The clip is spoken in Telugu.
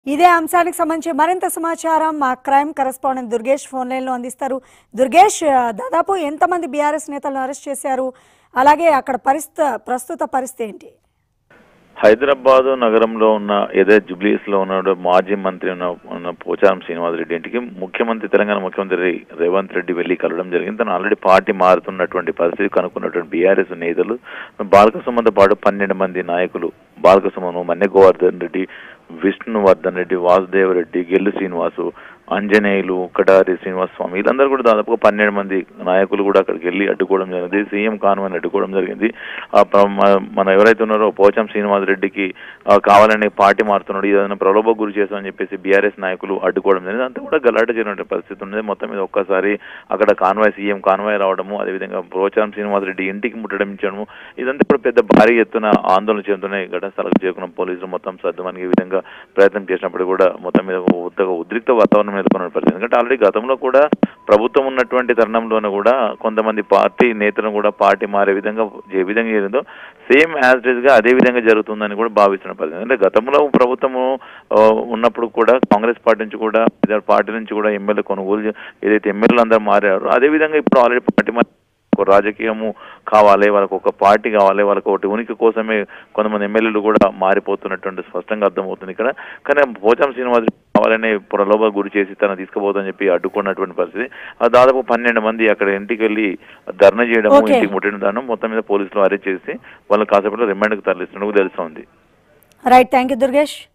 ఇదే అంశానికి సంబంధించి మరింత సమాచారం మా క్రైమ్ కరెస్పాండెంట్ దుర్గేష్ ఫోన్ లైన్లో అందిస్తారు దుర్గేష్ ఆ, దాదాపు ఎంతమంది బీఆర్ఎస్ నేతలను అరెస్ట్ చేశారు అలాగే అక్కడ పరిస్థితి ప్రస్తుత పరిస్థితి ఏంటి హైదరాబాద్ నగరంలో ఉన్న ఏదైతే జుబ్లీస్ లో ఉన్నాడో మాజీ మంత్రి ఉన్న ఉన్న పోచారం శ్రీనివాస్ రెడ్డి ఇంటికి ముఖ్యమంత్రి తెలంగాణ ముఖ్యమంత్రి రేవంత్ రెడ్డి వెళ్లి కలవడం జరిగింది తను ఆల్రెడీ పార్టీ మారుతున్నటువంటి పరిస్థితి కనుక్కున్నటువంటి బీఆర్ఎస్ నేతలు బాలకసుమంతో పాటు పన్నెండు మంది నాయకులు బాలకసుమను మన్నె గోవర్ధన్ రెడ్డి విష్ణువర్ధన్ రెడ్డి వాసుదేవ్ రెడ్డి గెల్లు శ్రీనివాసు అంజనేయులు కటారి శ్రీనివాస స్వామి వీళ్ళందరూ కూడా దాదాపుగా పన్నెండు మంది నాయకులు కూడా అక్కడికి వెళ్ళి అడ్డుకోవడం జరిగింది సీఎం కాన్వని అడ్డుకోవడం జరిగింది ఆ ప్ర- మ- మన ఎవరైతే ఉన్నారో పోచం శ్రీనివాస్ రెడ్డికి ఆ, కావాలని పార్టీ మారుతున్నాడు ఏదైనా ప్రలోభ గురి చేస్తామని చెప్పేసి బీఆర్ఎస్ నాయకులు అడ్డుకోవడం జరిగింది అంతా కూడా గలాట జరిగిన పరిస్థితి ఉంది మొత్తం మీద ఒక్కసారి అక్కడ కాన్వాయ్ సీఎం కాన్వాయ్ రావడము అదేవిధంగా పోచారం శ్రీనివాస్ రెడ్డి ఇంటికి ముట్టడించడము ఇదంతా కూడా పెద్ద భారీ ఎత్తున ఆందోళన చెందుతున్నాయి ఘటన స్థలకు చేరుకున్న పోలీసులు మొత్తం సర్దుమనిగే విధంగా ప్రయత్నం చేసినప్పుడు కూడా మొత్తం మీద ఒక ఉద్ద- ఉద్రిక్త వాతావరణం నెలకొన్న పరిస్థితి ఎందుకంటే ఆల్రెడీ గతంలో కూడా ప్రభుత్వం ఉన్నటువంటి తరుణంలోనూ కూడా కొంతమంది పార్టీ నేతలను కూడా పార్టీ మారే విధంగా ఏ విధంగా జరిగిందో సేమ్ యాజ్ ఇట్ గా అదే విధంగా జరుగుతుందని కూడా భావిస్తున్న పరిస్థితి అంటే గతంలో ప్రభుత్వము ఆ, ఉన్నప్పుడు కూడా కాంగ్రెస్ పార్టీ నుంచి కూడా ఇతర పార్టీ నుంచి కూడా ఎమ్మెల్యే కొనుగోలు చే- ఏదైతే ఎమ్మెల్యేలు అందరూ మారారో అదే విధంగా ఇప్పుడు ఆల్రెడీ పార్టీ మారి- ఒక రాజకీయము కావాలి వాళ్ళకు ఒక పార్టీ కావాలి వాళ్ళకి ఒకటి ఉనికి కోసమే కొంతమంది ఎమ్మెల్యేలు కూడా మారిపోతున్నటువంటి స్పష్టంగా అర్థమవుతుంది ఇక్కడ కానీ పోచం శ్రీనివాస్ కావాలనే ప్రలోభ గురి చేసి తన తీసుకుపోతుందని చెప్పి అడ్డుకున్నటువంటి పరిస్థితి ఆ దాదాపు పన్నెండు మంది అక్కడ ఇంటికి వెళ్ళి ధర్నా చేయడము Okay. ఇంటికి ముట్టడం దానం మొత్తం మీద పోలీసులు అరెస్ట్ చేసి వాళ్ళని కాసేపట్లో రిమాండ్కి తరలిస్తున్నట్టు తెలుస్తోంది రైట్ థ్యాంక్ యూ దుర్గేష్